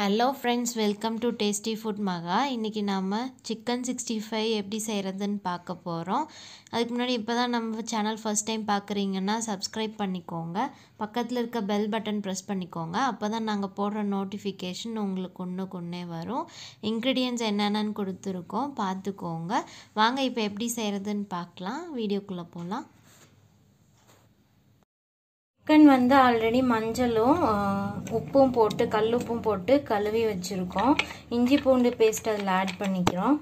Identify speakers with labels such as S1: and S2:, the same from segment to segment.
S1: hello friends welcome to tasty food Maha இன்றைக்கி நம்ம chicken sixty five எப்படி செய்கிறதுன்னு பார்க்க போகிறோம் அதுக்கு முன்னாடி இப்போ தான் நம்ம சேனல் ஃபஸ்ட் டைம் பார்க்குறீங்கன்னா சப்ஸ்கிரைப் பண்ணிக்கோங்க பக்கத்தில் இருக்க பெல் பட்டன் ப்ரெஸ் பண்ணிக்கோங்க அப்போ தான் நாங்கள் போடுற நோட்டிஃபிகேஷன் உங்களுக்கு ஒன்றுக்கு ஒன்றே வரும் இன்க்ரீடியன்ஸ் என்னென்னு கொடுத்துருக்கோம் பார்த்துக்கோங்க வாங்க இப்போ எப்படி செய்கிறதுன்னு பார்க்கலாம் வீடியோக்குள்ளே போகலாம்
S2: சிக்கன் வந்து ஆல்ரெடி மஞ்சளும் உப்பும் போட்டு கல் உப்பும் போட்டு கழுவி வச்சுருக்கோம் இஞ்சி பூண்டு பேஸ்ட் அதில் ஆட் பண்ணிக்கிறோம்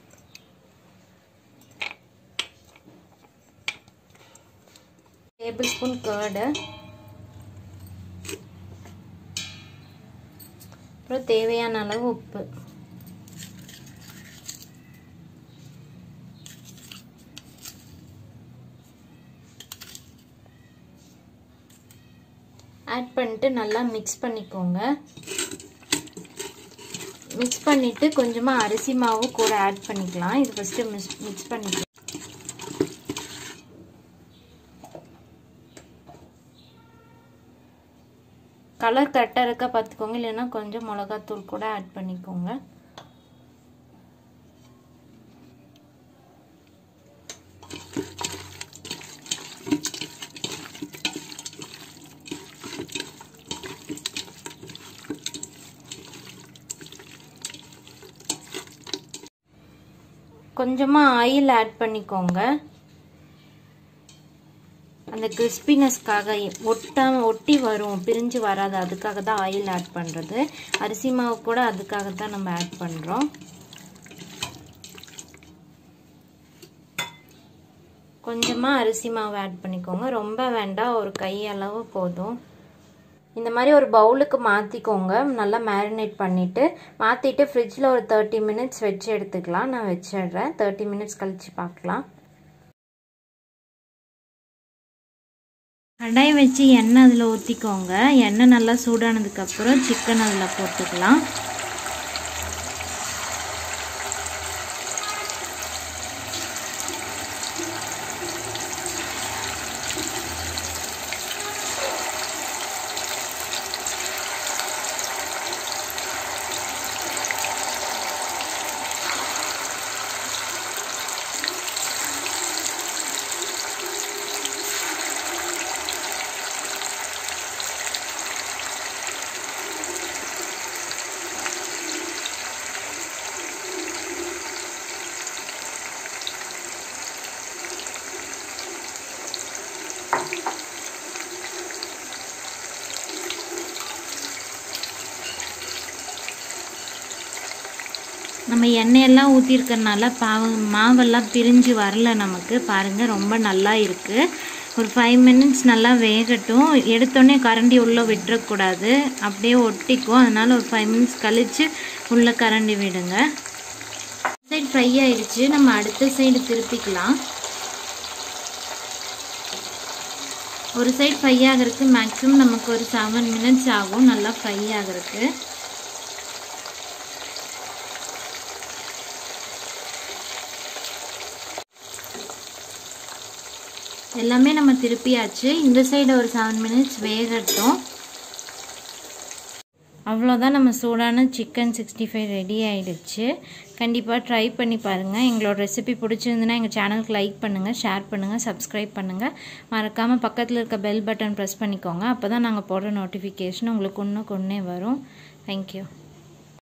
S2: டேபிள் ஸ்பூன் கேர்டு அப்புறம் தேவையான அளவு உப்பு ஆட் பண்ணிட்டு நல்லா மிக்ஸ் பண்ணிக்கோங்க மிக்ஸ் பண்ணிவிட்டு கொஞ்சமாக அரிசி மாவு கூட ஆட் பண்ணிக்கலாம் இது ஃபஸ்ட்டு மிக்ஸ் மிக்ஸ் பண்ணிக்கலாம் கலர் கரெக்டாக இருக்கா பார்த்துக்கோங்க இல்லைன்னா கொஞ்சம் மிளகாத்தூள் கூட ஆட் பண்ணிக்கோங்க கொஞ்சமாக ஆயில் ஆட் பண்ணிக்கோங்க அந்த கிறிஸ்பினஸ்க்காக ஒட்டாம ஒட்டி வரும் பிரிஞ்சு வராது அதுக்காக தான் ஆயில் ஆட் பண்ணுறது அரிசி மாவு கூட அதுக்காக தான் நம்ம ஆட் பண்ணுறோம் கொஞ்சமாக அரிசி மாவு ஆட் பண்ணிக்கோங்க ரொம்ப வேண்டாம் ஒரு கை அளவு போதும் இந்த மாதிரி ஒரு பவுலுக்கு மாற்றிக்கோங்க நல்லா மேரினேட் பண்ணிவிட்டு மாற்றிட்டு ஃப்ரிட்ஜில் ஒரு தேர்ட்டி மினிட்ஸ் வச்சு எடுத்துக்கலாம் நான் வச்சிடுறேன் தேர்ட்டி மினிட்ஸ் கழித்து பார்க்கலாம் கடாய் வச்சு எண்ணெய் அதில் ஊற்றிக்கோங்க எண்ணெய் நல்லா சூடானதுக்கப்புறம் சிக்கன் அதில் போட்டுக்கலாம் நம்ம எண்ணெயெல்லாம் ஊற்றிருக்கறனால பாவு மாவெல்லாம் பிரிஞ்சு வரல நமக்கு பாருங்கள் ரொம்ப நல்லா இருக்குது ஒரு ஃபைவ் மினிட்ஸ் நல்லா வேகட்டும் எடுத்தோடனே கரண்டி உள்ளே விட்டுறக்கூடாது அப்படியே ஒட்டிக்கும் அதனால் ஒரு ஃபைவ் மினிட்ஸ் கழித்து உள்ளே கரண்டி விடுங்க சைடு ஃப்ரை ஆயிடுச்சு நம்ம அடுத்த சைடு திருப்பிக்கலாம் ஒரு சைடு ஃப்ரை ஆகிறதுக்கு மேக்ஸிமம் நமக்கு ஒரு செவன் மினிட்ஸ் ஆகும் நல்லா ஃப்ரை ஆகிறதுக்கு எல்லாமே நம்ம திருப்பியாச்சு இந்த சைடு ஒரு செவன் மினிட்ஸ் வேகட்டும் அவ்வளோதான் நம்ம சூடான சிக்கன் சிக்ஸ்டி ஃபைவ் ரெடி ஆகிடுச்சு கண்டிப்பாக ட்ரை பண்ணி பாருங்கள் எங்களோட ரெசிபி பிடிச்சிருந்துன்னா எங்கள் சேனலுக்கு லைக் பண்ணுங்கள் ஷேர் பண்ணுங்கள் சப்ஸ்கிரைப் பண்ணுங்கள் மறக்காமல் பக்கத்தில் இருக்க பெல் பட்டன் ப்ரெஸ் பண்ணிக்கோங்க அப்போ தான் நாங்கள் போடுற நோட்டிஃபிகேஷன் உங்களுக்கு ஒன்று கொன்னே வரும் தேங்க்யூ